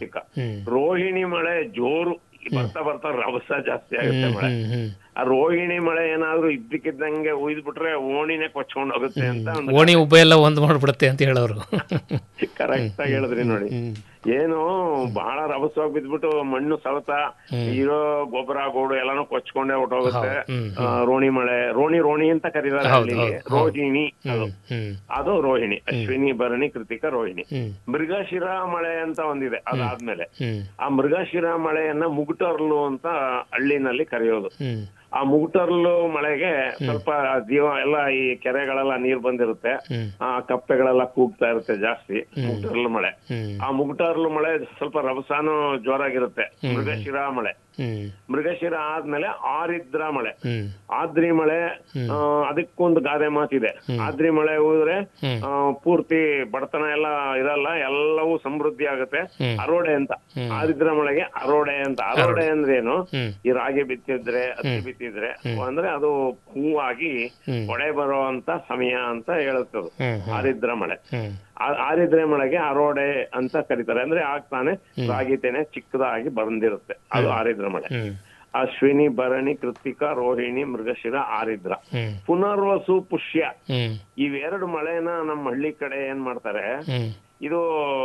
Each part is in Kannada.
ಕೃತಿಕ ಹ್ಮ್ ರೋಹಿಣಿ ಮಳೆ ಜೋರು ಬರ್ತಾ ಬರ್ತಾ ರಭಸ ಜಾಸ್ತಿ ಆಗುತ್ತೆ ಮಳೆ ಹ್ಮ್ ಹ್ಮ್ ಆ ರೋಹಿಣಿ ಮಳೆ ಏನಾದ್ರೂ ಇದ್ದಕ್ಕಿದ್ದಂಗೆ ಉಯ್ದ್ ಬಿಟ್ರೆ ಓಣಿನೇ ಕೊಚ್ಕೊಂಡ್ ಹೋಗುತ್ತೆ ಅಂತ ಒಂದು ಓಣಿ ಉಬ್ಬ ಎಲ್ಲ ಒಂದ್ ಮಾಡ್ಬಿಡುತ್ತೆ ಅಂತ ಹೇಳೋರು ಕರೆಕ್ಟ್ ಆಗಿ ಹೇಳಿದ್ರಿ ನೋಡಿ ಹ್ಮ್ ಏನು ಬಹಳ ರಭಸವಾಗಿ ಬಿದ್ಬಿಟ್ಟು ಮಣ್ಣು ಸವತ ಇರೋ ಗೊಬ್ಬರ ಗೋಡು ಎಲ್ಲಾನು ಕೊಚ್ಕೊಂಡೇ ಹೊಟ್ಟೋಗುತ್ತೆ ಹ್ಮ್, ಆ, ರೋಣಿ ಮಳೆ ರೋಣಿ ರೋಣಿ ಅಂತ ಕರೀತಾರೆ ಹೌದು, ಹಳ್ಳಿಲಿ. ಹೌದು, ಹೌದು. ರೋಹಿಣಿ ಅದು ಹ್ಮ್ ಅದು ರೋಹಿಣಿ ಅಶ್ವಿನಿ ಭರಣಿ ಕೃತಿಕ ರೋಹಿಣಿ ಹ್ಮ್ ಮೃಗಶಿರ ಮಳೆ ಅಂತ ಒಂದಿದೆ ಅದಾದ್ಮೇಲೆ ಹ್ಮ್ ಆ ಮೃಗಶಿರ ಮಳೆಯನ್ನ ಮುಗುಟರ್ಲು ಅಂತ ಹಳ್ಳಿನಲ್ಲಿ ಕರೆಯೋದು ಹ್ಮ್ ಆ ಮುಗುಟರ್ಲು ಮಳೆಗೆ ಸ್ವಲ್ಪ ಜೀವ ಎಲ್ಲ ಈ ಕೆರೆಗಳೆಲ್ಲ ನೀರ್ ಬಂದಿರುತ್ತೆ ಹ್ಮ್ ಆ ಕಪ್ಪೆಗಳೆಲ್ಲ ಕೂಗ್ತಾ ಇರುತ್ತೆ ಜಾಸ್ತಿ ಮುಗುಟರ್ಲು ಮಳೆ ಹ್ಮ್ ಆ ಮುಗುಟರ್ಲು ಮಳೆ ಸ್ವಲ್ಪ ರಭಸಾನು ಜೋರಾಗಿರುತ್ತೆ ಮೃಗಶಿರ ಮಳೆ ಹ್ಮ್ ಮೃಗಶಿರ ಆದ್ಮೇಲೆ ಆರಿದ್ರ ಮಳೆ ಹ್ಮ್ ಆದ್ರಿ ಮಳೆ ಆ, ಅದಕ್ಕೊಂದು ಗಾದೆ ಮಾತಿದೆ ಆದ್ರಿ ಮಳೆ ಹೋದ್ರೆ ಹ್ಮ್. ಆ, ಪೂರ್ತಿ ಬಡತನ ಎಲ್ಲ ಇರಲ್ಲ ಎಲ್ಲವೂ ಸಮೃದ್ಧಿ ಆಗುತ್ತೆ ಹ್ಮ್. ಅರೋಡೆ ಅಂತ ಆರಿದ್ರ ಮಳೆಗೆ ಅರೋಡೆ ಅಂತ ಅರೋಡೆ ಅಂದ್ರೆ ಏನು ಹ್ಮ್ ಈ ರಾಗಿ ಬಿತ್ತಿದ್ರೆ ಹತ್ತಿ ಬಿತ್ತಿದ್ರೆ ಅಂದ್ರೆ ಅದು ಹೂವಾಗಿ ಹ್ಮ್. ಹೊಡೆ ಬರೋ ಅಂತ ಸಮಯ ಅಂತ ಹೇಳುತ್ತದು ಹ್ಮ್ ಹ್ಮ್ ಆರಿದ್ರ ಮಳೆ ಹ್ಮ್ ಆ- ಆರಿದ್ರೆ ಮಳೆಗೆ ಅರೋಡೆ ಅಂತ ಕರೀತಾರೆ ಅಂದ್ರೆ ಆಗ್ತಾನೆ ರಾಗಿ ತೆನೆ ಚಿಕ್ಕದಾಗಿ ಬಂದಿರುತ್ತೆ ಅದು ಆರಿದ್ರ ಮಳೆ ಹ್ಮ್ ಅಶ್ವಿನಿ ಭರಣಿ ಕೃತಿಕ ರೋಹಿಣಿ ಮೃಗಶಿರ ಆರಿದ್ರ ಹ್ಮ್ ಪುನರ್ವಸು ಪುಷ್ಯ ಹ್ಮ್ ಇವೆರಡು ಮಳೆನ ನಮ್ಮ ಹಳ್ಳಿ ಕಡೆ ಏನ್ ಮಾಡ್ತಾರೆ ಹ್ಮ್ ಇದು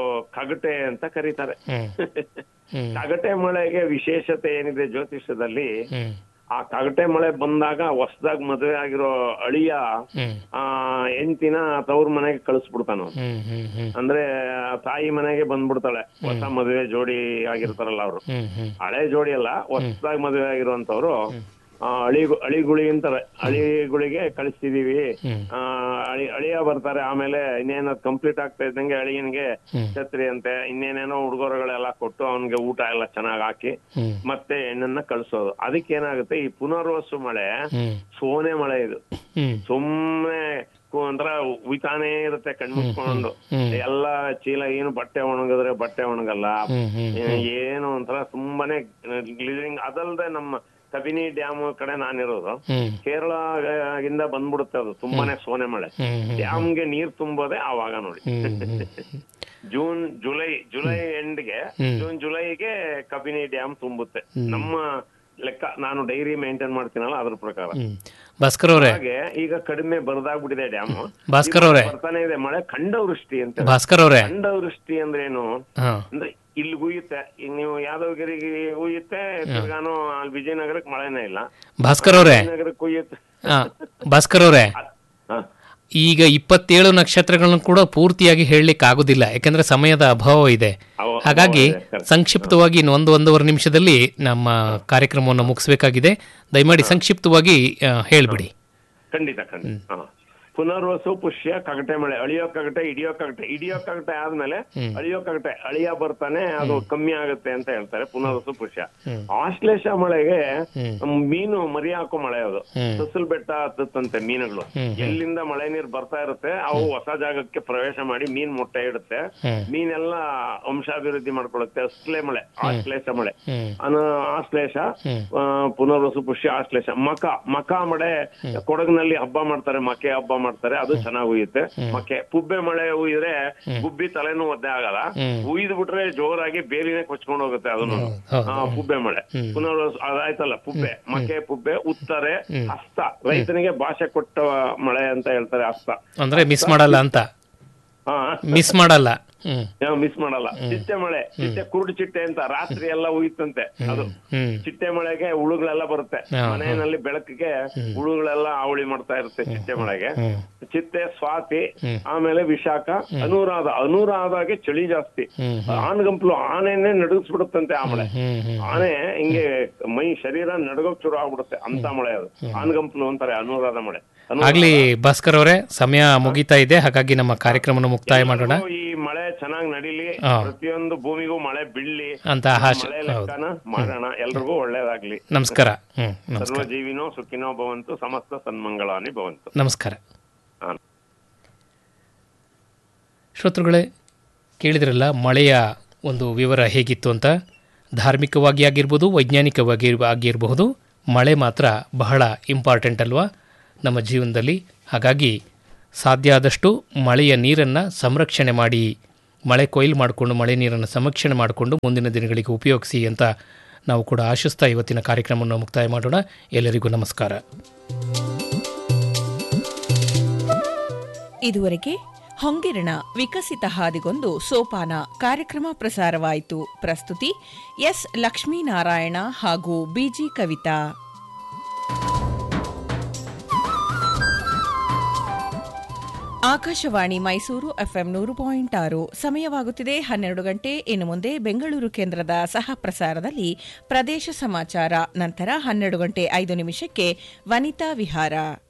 ಕಗಟೆ ಅಂತ ಕರೀತಾರೆ ಹ್ಮ್ ಹ್ಮ್ ಕಗಟೆ ಮಳೆಗೆ ವಿಶೇಷತೆ ಏನಿದೆ ಜ್ಯೋತಿಷದಲ್ಲಿ ಹ್ಮ್ ಆ ಕಗಟೆ ಮಳೆ ಬಂದಾಗ ಹೊಸದಾಗಿ ಮದುವೆ ಆಗಿರೋ ಅಳಿಯ ಹ್ಮ್ ಆ ಹೆಂಡತಿನ ತವ್ರ ಮನೆಗೆ ಕಳಿಸ್ಬಿಡ್ತಾನ ಅವ್ನು. ಹ್ಮ್ ಹ್ಮ್ ಹ್ಮ್ ಅಂದ್ರೆ ಆ ತಾಯಿ ಮನೆಗೆ ಬಂದ್ಬಿಡ್ತಾಳೆ ಹೊಸ ಮದುವೆ ಜೋಡಿ ಆಗಿರ್ತಾರಲ್ಲ ಅವರು ಹ್ಮ್ ಹ್ಮ್ ಹಳೆ ಜೋಡಿ ಅಲ್ಲ ಹೊಸದಾಗಿ ಮದುವೆ ಆಗಿರುವಂತವ್ರು ಆ, ಅಳಿ ಅಳಿಗುಳಿ ಅಂತಾರೆ ಅಳಿಗುಳಿಗೆ ಕಳಿಸ್ತಿದೀವಿ ಹ್ಮ್. ಆ, ಅಳಿ ಅಳಿಯ ಬರ್ತಾರೆ ಆಮೇಲೆ ಇನ್ನೇನ ಕಂಪ್ಲೀಟ್ ಆಗ್ತಾ ಇದ್ದಂಗೆ ಅಳಿಯನ್ಗೆ ಹ್ಮ್. ಛತ್ರಿ ಅಂತೆ ಇನ್ನೇನೇನೋ ಉಡುಗೊರೆಗಳೆಲ್ಲ ಕೊಟ್ಟು ಅವನ್ಗೆ ಊಟ ಎಲ್ಲ ಚೆನ್ನಾಗ್ ಹಾಕಿ ಹ್ಮ್ ಮತ್ತೆ ಹೆಣ್ಣನ್ನ ಕಳ್ಸೋದು ಅದಕ್ಕೆ ಏನಾಗುತ್ತೆ ಈ ಪುನರ್ವಸು ಮಳೆ ಹ್ಮ್ ಸೋನೆ ಮಳೆ ಇದು ಹ್ಮ್ ಸುಮ್ನೆ ಕು- ಒಂಥರ ಉಯ್ತಾನೇ ಇರುತ್ತೆ ಕಣ್ಮುಚ್ಕೊಂಡು ಹ್ಮ್. ಎಲ್ಲ ಚೀಲ ಏನು ಬಟ್ಟೆ ಒಣಗಿದ್ರೆ ಬಟ್ಟೆ ಒಣಗಲ್ಲ ಹ್ಮ್ ಹ್ಮ್ ಏ- ಏನು ಒಂಥರ ತುಂಬಾನೇ ಗ್ಲಿಸರಿಂಗ್ ಅದಲ್ದೆ ನಮ್ಮ ಕಬಿನಿ ಡ್ಯಾಮ್ ಕಡೆ ನಾನಿರೋದು ಹ್ಮ್ ಕೇರಳ ಇಂದ ಬಂದ್ಬಿಡುತ್ತೆ ಅದು ತುಂಬಾನೇ ಸೋನೆ ಮಳೆ ಹ್ಮ್ ಹ್ಮ್ ಡ್ಯಾಮ್ಗೆ ನೀರ್ ತುಂಬೋದೆ ಆವಾಗ ನೋಡಿ ಹ್ಮ್ ಹ್ಮ್ ಜೂನ್ ಜುಲೈ ಜುಲೈ ಎಂಡ್ಗೆ ಹ್ಮ್. ಜೂನ್ ಜುಲೈಗೆ ಕಬಿನಿ ಡ್ಯಾಮ್ ತುಂಬುತ್ತೆ ನಮ್ಮ ಲೆಕ್ಕ ನಾನು ಡೈರಿ ಮೇಂಟೈನ್ ಮಾಡ್ತೀನಲ್ಲ ಅದ್ರ ಪ್ರಕಾರ ಹ್ಮ್ ಭಾಸ್ಕರ್ ಅವ್ರೆ ಹಾಗೆ ಈಗ ಕಡಿಮೆ ಬರದಾಗ್ಬಿಟ್ಟಿದೆ ಡ್ಯಾಮ್ ಭಾಸ್ಕರ್ ಅವ್ರೆ ಬರ್ತಾನೆ ಇದೆ ಮಳೆ ಖಂಡವೃಷ್ಟಿ ಅಂತ ಭಾಸ್ಕರ್ ಅವ್ರೆ ಖಂಡವೃಷ್ಟಿ ಅಂದ್ರೆ ಏನು ಹಾ ಅಂದ್ರೆ ಇಲ್ಲಿ ಹುಯ್ಯುತ್ತೆ ಈಗ ನೀವು ಯಾದವಗಿರಿಗೆ ಹುಯ್ಯುತ್ತೆ ತಿರ್ಗಾನು ಅಲ್ಲಿ ವಿಜಯನಗರಕ್ಕೆ ಮಳೆನೇ ಇಲ್ಲ ಭಾಸ್ಕರ್ ಅವ್ರೆ ವಿಜಯನಗರಕ್ಕೆ ಹುಯ್ಯುತ್ತೆ ಹಾ ಭಾಸ್ಕರ್ ಅವ್ರೆ ಅದ್- ಹ. ಈಗ ಇಪ್ಪತ್ತೇಳು ನಕ್ಷತ್ರಗಳನ್ನು ಕೂಡ ಪೂರ್ತಿಯಾಗಿ ಹೇಳಲಿಕ್ಕೆ ಆಗುದಿಲ್ಲ ಯಾಕಂದ್ರೆ ಸಮಯದ ಅಭಾವ ಇದೆ ಅವ- ಹಾಗಾಗಿ ಅಭಾವ ಇದೆ, correct. ಸಂಕ್ಷಿಪ್ತವಾಗಿ ಇನ್ನು ಒಂದು ಒಂದೂವರೆ ನಿಮಿಷದಲ್ಲಿ ನಮ್ಮ ಕಾರ್ಯಕ್ರಮವನ್ನು ಮುಗಿಸಬೇಕಾಗಿದೆ ದಯಮಾಡಿ ಸಂಕ್ಷಿಪ್ತವಾಗಿ ಆ, ಹೇಳ್ಬಿಡಿ ಖಂಡಿತ ಖಂಡಿತ ಹ. ಪುನರ್ವಸು ಪುಷ್ಯ ಕಗಟೆ ಮಳೆ ಅಳಿಯೋ ಕಗಟೆ ಇಡಿಯೋ ಕಗಟೆ ಇಡಿಯೋ ಕಗಟೆ ಆದ್ಮೇಲೆ ಅಳಿಯೋ ಕಗಟೆ ಅಳಿಯ ಬರ್ತಾನೆ ಅದು ಕಮ್ಮಿ ಆಗುತ್ತೆ ಅಂತ ಹೇಳ್ತಾರೆ ಪುನರ್ವಸು ಪುಷ್ಯ ಆಶ್ಲೇಷ ಮಳೆಗೆ ಮೀನು ಮರಿ ಹಾಕೋ ಮಳೆ ಅದು ಸಸಲ್ ಬೆಟ್ಟ ಹತ್ತಂತೆ ಮೀನುಗಳು ಎಲ್ಲಿಂದ ಮಳೆ ನೀರ್ ಬರ್ತಾ ಇರುತ್ತೆ ಅವು ಹೊಸ ಜಾಗಕ್ಕೆ ಪ್ರವೇಶ ಮಾಡಿ ಮೀನ್ ಮೊಟ್ಟೆ ಇಡುತ್ತೆ ಹ್ಮ್. ಮೀನೆಲ್ಲ ವಂಶಾಭಿವೃದ್ಧಿ ಮಾಡ್ಕೊಳ್ಳುತ್ತೆ ಅಸ್ಲೆ ಮಳೆ ಆಶ್ಲೇಷ ಮಳೆ ಹ್ಮ್ ಅನ ಆಶ್ಲೇಷ ಆ, ಪುನರ್ವಸು ಪುಷ್ಯ ಆಶ್ಲೇಷ ಮಕ ಮಕ ಮಳೆ ಕೊಡಗಿನಲ್ಲಿ ಹಬ್ಬ ಮಾಡ್ತಾರೆ ಮಕೆ ಹಬ್ಬ ಮಾಡ್ತಾರೆ ಅದು ಚೆನ್ನಾಗಿ ಉಯ್ಯುತ್ತೆ ಮಕೆ ಪುಬ್ಬೆ ಮಳೆ ಉಯ್ದ್ರೆ ಗುಬ್ಬಿ ತಲೆನೂ ಒದ್ದೆ ಆಗಲ್ಲ ಉಯ್ದು ಬಿಟ್ರೆ ಜೋರಾಗಿ ಬೇಲಿನೇ ಕೊಚ್ಕೊಂಡು ಹೋಗುತ್ತೆ ಅದನ್ನು ಹೌದು. ಆ, ಪುಬ್ಬೆ ಮಳೆ ಪುನರ್ವಸು ಅದಾಯ್ತಲ್ಲ ಪುಬ್ಬೆ ಮಕೆ ಪುಬ್ಬೆ ಉತ್ತರೆ ಹಸ್ತ ರೈತನಿಗೆ ಭಾಷೆ ಕೊಟ್ಟ ಮಳೆ ಅಂತ ಹೇಳ್ತಾರೆ ಹಸ್ತ ಅಂದ್ರೆ ಮಿಸ್ ಮಾಡಲ್ಲ ಅಂತ ಹಾ ಮಿಸ್ ಮಾಡಲ್ಲ ಹ್ಮ್ ಮಿಸ್ ಮಾಡಲ್ಲ ಚಿಟ್ಟೆ ಮಳೆ ಚಿಟ್ಟೆ ಕುರುಡು ಚಿಟ್ಟೆ ಅಂತ ರಾತ್ರಿ ಎಲ್ಲ ಉಯ್ತಂತೆ ಅದು ಹ್ಮ್ ಚಿಟ್ಟೆ ಮಳೆಗೆ ಹುಳುಗಳೆಲ್ಲ ಬರುತ್ತೆ ಹಾ, ಹಾ. ಮನೆಯಲ್ಲಿ ಬೆಳಕಿಗೆ ಹುಳುಗಳೆಲ್ಲ ಅವಳಿ ಮಾಡ್ತಾ ಇರುತ್ತೆ ಚಿಟ್ಟೆ ಮಳೆಗೆ ಹ್ಮ್ ಚಿಟ್ಟೆ ಸ್ವಾತಿ ಆಮೇಲೆ ವಿಶಾಖ ಅನುರಾಧ ಅನುರಾಧಾಗೆ ಚಳಿ ಜಾಸ್ತಿ ಹ್ಮ್ ಆನ್ಗಂಪ್ಲು ಆನೆನೆ ನಡುಗಿಸ್ಬಿಡುತ್ತಂತೆ ಆ ಮಳೆ ಹ್ಮ್ ಹ್ಮ್ ಆನೆ ಹಿಂಗೆ ಮೈ ಶರೀರ ನಡಗೋಕ್ ಶುರು ಆಗ್ಬಿಡುತ್ತೆ ಅಂತ ಮಳೆ ಅದು ಆನ್ಗಂಪ್ಲು ಅಂತಾರೆ ಅನುರಾಧ ಮಳೆ ಅನು- ಆಗ್ಲಿ ಭಾಸ್ಕರ್ ಅವರೇ ಸಮಯ ಮುಗಿತಾ ಇದೆ ಹಾಗಾಗಿ ನಮ್ಮ ಕಾರ್ಯಕ್ರಮವನ್ನು ಮುಕ್ತಾಯ ಮಾಡೋಣ ಈ ಮಳೆ ಚೆನ್ನಾಗಿ ನಡೀಲಿ ಹಾ. ಪ್ರತಿಯೊಂದು ಭೂಮಿಗೂ ಮಳೆ ಬೀಳ್ಲಿ ಅಂತ ಆಶೆ ಮಳೆ ಹೌದು ಲೆಕ್ಕನ ಮಾಡೋಣ ಎಲ್ರಿಗೂ ಒಳ್ಳೇದಾಗ್ಲಿ ನಮಸ್ಕಾರ ಹ್ಮ್ ನಮಸ್ಕಾರ ಸರ್ವಜೀವಿನೋ ಸುಖಿನೋ ಭವಂತು ಸಮಸ್ತ ಸನ್ಮಂಗಳಾನಿ ಭವಂತು ನಮಸ್ಕಾರ ಹಾ. ಶ್ರೋತೃಗಳೇ ಕೇಳಿದ್ರಲ್ಲ ಮಳೆಯ ಒಂದು ವಿವರ ಹೇಗಿತ್ತು ಅಂತ ಧಾರ್ಮಿಕವಾಗಿ ಆಗಿರ್ಬೋದು ವೈಜ್ಞಾನಿಕವಾಗಿ ಆಗಿರಬಹುದು ಮಳೆ ಮಾತ್ರ ಬಹಳ ಇಂಪಾರ್ಟೆಂಟ್ ಅಲ್ವಾ ನಮ್ಮ ಜೀವನದಲ್ಲಿ ಹಾಗಾಗಿ ಸಾಧ್ಯ ಆದಷ್ಟು ಮಳೆಯ ನೀರನ್ನು ಸಂರಕ್ಷಣೆ ಮಾಡಿ ಮಳೆ ಕೊಯ್ಲು ಮಾಡಿಕೊಂಡು ಮಳೆ ನೀರನ್ನು ಸಂರಕ್ಷಣೆ ಮಾಡಿಕೊಂಡು ಮುಂದಿನ ದಿನಗಳಿಗೆ ಉಪಯೋಗಿಸಿ ಅಂತ ನಾವು ಕೂಡ ಆಶಿಸ್ತಾ ಇವತ್ತಿನ ಕಾರ್ಯಕ್ರಮವನ್ನು ಮುಕ್ತಾಯ ಮಾಡೋಣ ಎಲ್ಲರಿಗೂ ನಮಸ್ಕಾರ ಇದುವರೆಗೆ ಹೊಂಗಿರಣ ವಿಕಸಿತ ಹಾದಿಗೊಂದು ಸೋಪಾನ ಕಾರ್ಯಕ್ರಮ ಪ್ರಸಾರವಾಯಿತು ಪ್ರಸ್ತುತಿ ಎಸ್ ಲಕ್ಷ್ಮೀನಾರಾಯಣ ಹಾಗೂ ಬಿಜಿ ಕವಿತಾ ಆಕಾಶವಾಣಿ ಮೈಸೂರು ಎಫ್ಎಂ ನೂರು ಪಾಯಿಂಟ್ ಆರು ಸಮಯವಾಗುತ್ತಿದೆ ಹನ್ನೆರಡು ಗಂಟೆ ಇನ್ನು ಮುಂದೆ ಬೆಂಗಳೂರು ಕೇಂದ್ರದ ಸಹ ಪ್ರಸಾರದಲ್ಲಿ ಪ್ರದೇಶ ಸಮಾಚಾರ ನಂತರ ಹನ್ನೆರಡು ಗಂಟೆ ಐದು ನಿಮಿಷಕ್ಕೆ ವನಿತಾ ವಿಹಾರ